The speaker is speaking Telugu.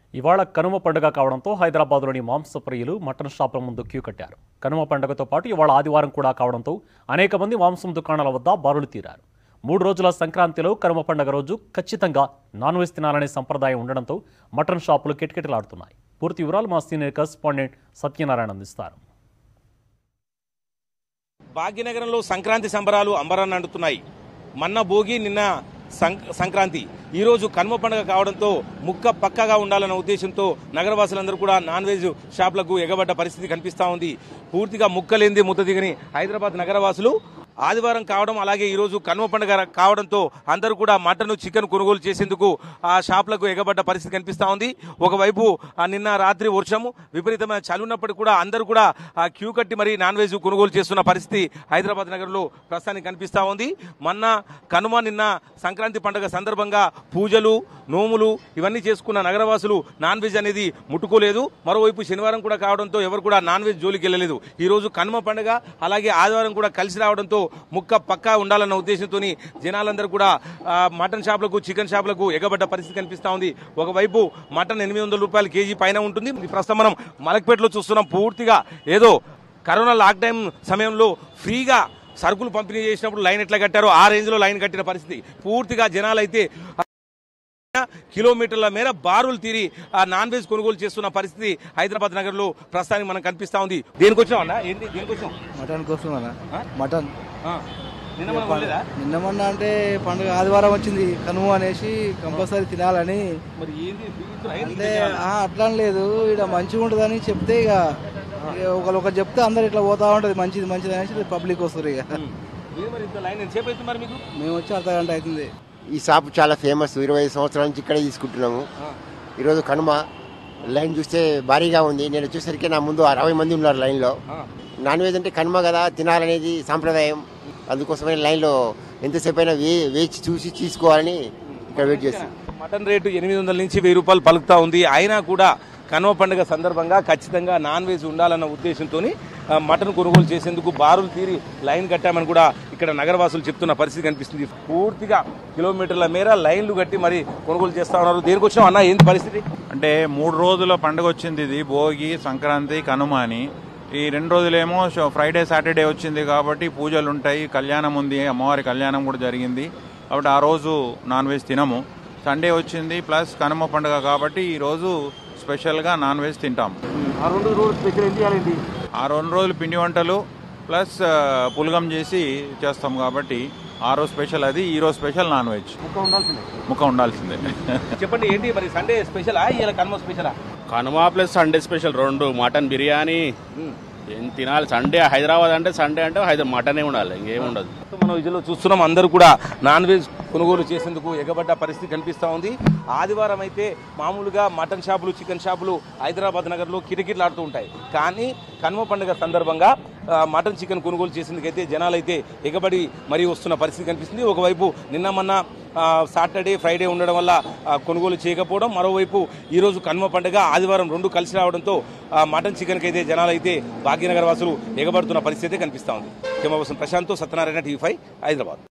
ఇవాళ కనుమ పండుగ కావడంతో హైదరాబాద్లోని మాంసప్రియులు మటన్ షాపుల ముందు క్యూ కట్టారు కనుమ పండుగతో పాటు ఇవాళ ఆదివారం కూడా కావడంతో అనేక మంది మాంసం దుకాణాల వద్ద బారులు తీరారు మూడు రోజుల సంక్రాంతిలో కనుమ పండుగ రోజు ఖచ్చితంగా నాన్ వెజ్ తినాలనే సంప్రదాయం ఉండడంతో మటన్ షాపులు కిటకిటలాడుతున్నాయి పూర్తి వివరాలు మా సీనియర్ కరెస్పాండెంట్ సత్యనారాయణ అందిస్తారు భాగ్యనగరంలో సంక్రాంతి సంబరాలు అంబరాన్ని అంటున్నాయి మన్న భోగి నిన్న సం- సంక్రాంతి ఈరోజు కనుమ పండుగ కావడంతో ముక్క పక్కగా ఉండాలన్న ఉద్దేశంతో నగరవాసులందరూ కూడా నాన్ వెజ్ షాపులకు ఎగబడ్డ పరిస్థితి కనిపిస్తా ఉంది పూర్తిగా ముక్కలేంది ముద్ద దిగని హైదరాబాద్ నగరవాసులు ఆదివారం కావడం అలాగే ఈరోజు కనుమ పండుగ కావడంతో అందరూ కూడా మటన్ చికెన్ కొనుగోలు చేసేందుకు ఆ షాపులకు ఎగబడ్డ పరిస్థితి కనిపిస్తా ఉంది ఒకవైపు ఆ నిన్న రాత్రి వర్షము విపరీతమైన చలి ఉన్నప్పటికీ కూడా అందరూ కూడా ఆ క్యూ కట్టి మరి నాన్ వెజ్ కొనుగోలు చేస్తున్న పరిస్థితి హైదరాబాద్ నగరంలో ప్రస్తుతానికి కనిపిస్తా ఉంది మొన్న కనుమ నిన్న సంక్రాంతి పండుగ సందర్భంగా పూజలు నోములు ఇవన్నీ చేసుకున్న నగరవాసులు నాన్ వెజ్ అనేది ముట్టుకోలేదు మరోవైపు శనివారం కూడా కావడంతో ఎవరు కూడా నాన్ వెజ్ జోలికి వెళ్ళలేదు ఈ రోజు కనుమ పండుగ అలాగే ఆదివారం కూడా కలిసి రావడంతో ముక్క పక్కా ఉండాలన్న ఉద్దేశంతో జనాలందరూ కూడా ఆ, మటన్ షాపులకు చికెన్ షాపులకు ఎగబడ్డ పరిస్థితి కనిపిస్తా ఉంది ఒకవైపు మటన్ ఎనిమిది వందల రూపాయలు కేజీ పైన ఉంటుంది ఇది ప్రస్తుతం మనం మలక్పేటలో చూస్తున్నాం పూర్తిగా ఏదో కరోనా లాక్డౌన్ సమయంలో ఫ్రీగా సరుకులు పంపిణీ చేసినప్పుడు లైన్ ఎట్లా కట్టారో ఆ రేంజ్ లో లైన్ కట్టిన పరిస్థితి పూర్తిగా జనాలు అయితే కిలోమీటర్ల మేర బారులు తీరి ఆ నాన్ వెజ్ కొనుగోలు చేస్తున్న పరిస్థితి హైదరాబాద్ నగరంలో ప్రస్తుతానికి మనకు కనిపిస్తా ఉంది దేనికి వచ్చాం అన్న ఏంటి దేనికి వచ్చాం మటన్ కోసం అన్న ఆ? మటన్ ఆ. నిన్న మనం కొనలేదా? నిన్న మొన్న అంటే పండుగ ఆదివారం వచ్చింది కనుమ అనేసి కంపల్సరీ తినాలని మరి ఏంది బిగుతురా? ఏంది అంటే తినాలా? ఆ, అట్లా అని లేదు ఇక్కడ మంచిగా ఉంటుందని చెప్తే ఇక ఇక ఒకరు ఒకరు చెప్తే అందరు ఇట్లా పోతా ఉంటది మంచిది మంచిది అనేసి పబ్లిక్ వస్తారు ఇక ఉమ్. మీరు మరి ఇంత లైన్ ఎంతసేపు అవుతుంది మరి మీకు మేము వచ్చి అర్ధ గంట అవుతుంది ఈ షాప్ చాలా ఫేమస్ ఇరవై ఐదు సంవత్సరాల నుంచి ఇక్కడే తీసుకుంటున్నాము ఈరోజు కనుమ లైన్ చూస్తే భారీగా ఉంది నేను వచ్చేసరికి నా ముందు అరవై మంది ఉన్నారు లైన్లో నాన్ వెజ్ అంటే కనుమ కదా తినాలనేది సాంప్రదాయం అందుకోసమే లైన్లో ఎంతసేపు అయినా వే వేచి చూసి తీసుకోవాలని ఇక్కడ వెయిట్ చేస్తాం మటన్ రేటు ఎనిమిది వందల నుంచి వెయ్యి రూపాయలు పలుకుతా ఉంది అయినా కూడా కనుమ పండుగ సందర్భంగా ఖచ్చితంగా నాన్ వెజ్ ఉండాలన్న ఉద్దేశంతో మటన్ కొనుగోలు చేసేందుకు బారులు తీరి లైన్ కట్టామని కూడా ఇక్కడ నగరవాసులు చెప్తున్న పరిస్థితి కనిపిస్తుంది పూర్తిగా కిలోమీటర్ల మేర లైన్లు కట్టి మరి కొనుగోలు చేస్తా ఉన్నారు దేనికి వచ్చాం అన్న ఏంటి పరిస్థితి అంటే మూడు రోజుల పండుగ వచ్చింది ఇది భోగి సంక్రాంతి కనుమ అని ఈ రెండు రోజులేమో షో- ఫ్రైడే సాటర్డే వచ్చింది కాబట్టి పూజలు ఉంటాయి కళ్యాణం ఉంది అమ్మవారి కళ్యాణం కూడా జరిగింది కాబట్టి ఆ రోజు నాన్ వెజ్ తినము సండే వచ్చింది ప్లస్ కనుమ పండుగ కాబట్టి ఈ రోజు స్పెషల్గా నాన్ వెజ్ తింటాం ఆ రెండు రోజులు స్పెషల్ ఏం చేయాలండి ఆ రెండు రోజులు పిండి వంటలు ప్లస్ ఆ, పులగం చేసి చేస్తాం కాబట్టి ఆ రోజు స్పెషల్ అది ఈ రోజు స్పెషల్ నాన్ వెజ్ ముక్క ఉండాల్సిందే ముఖం ఉండాల్సిందే చెప్పండి ఏంటి మరి సండే స్పెషలా ఇలా కనుమ స్పెషలా కనుమ ప్లస్ సండే స్పెషల్ రెండు మటన్ బిర్యానీ ఏం తినాలి సండే హైదరాబాద్ అంటే సండే అంటే హైదరాబాద్ మటనే ఉండాలి ఇంకేం ఉండదు మనం విజువల్లో చూస్తున్నాం అందరూ కూడా నాన్ వెజ్ కొనుగోలు చేసేందుకు ఎగబడ్డ పరిస్థితి కనిపిస్తా ఉంది ఆదివారం అయితే మామూలుగా మటన్ షాపులు చికెన్ షాపులు హైదరాబాద్ నగర్లో కిటకిటలాడుతూ ఉంటాయి కానీ కనుమ పండుగ సందర్భంగా ఆ, మటన్ చికెన్ కొనుగోలు చేసేందుకైతే జనాలైతే ఎగబడి మరీ వస్తున్న పరిస్థితి కనిపిస్తుంది ఒకవైపు నిన్న మొన్న ఆ, సాటర్డే ఫ్రైడే ఉండడం వల్ల ఆ, కొనుగోలు చేయకపోవడం మరోవైపు ఈరోజు కనుమ పండుగ ఆదివారం రెండు కలిసి రావడంతో ఆ, మటన్ చికెన్కి అయితే జనాలైతే భాగ్యనగర్ వాసులు ఎగబడుతున్న పరిస్థితి అయితే కనిపిస్తా ఉంది camera person Prashant Satyanarayana TV five Hyderabad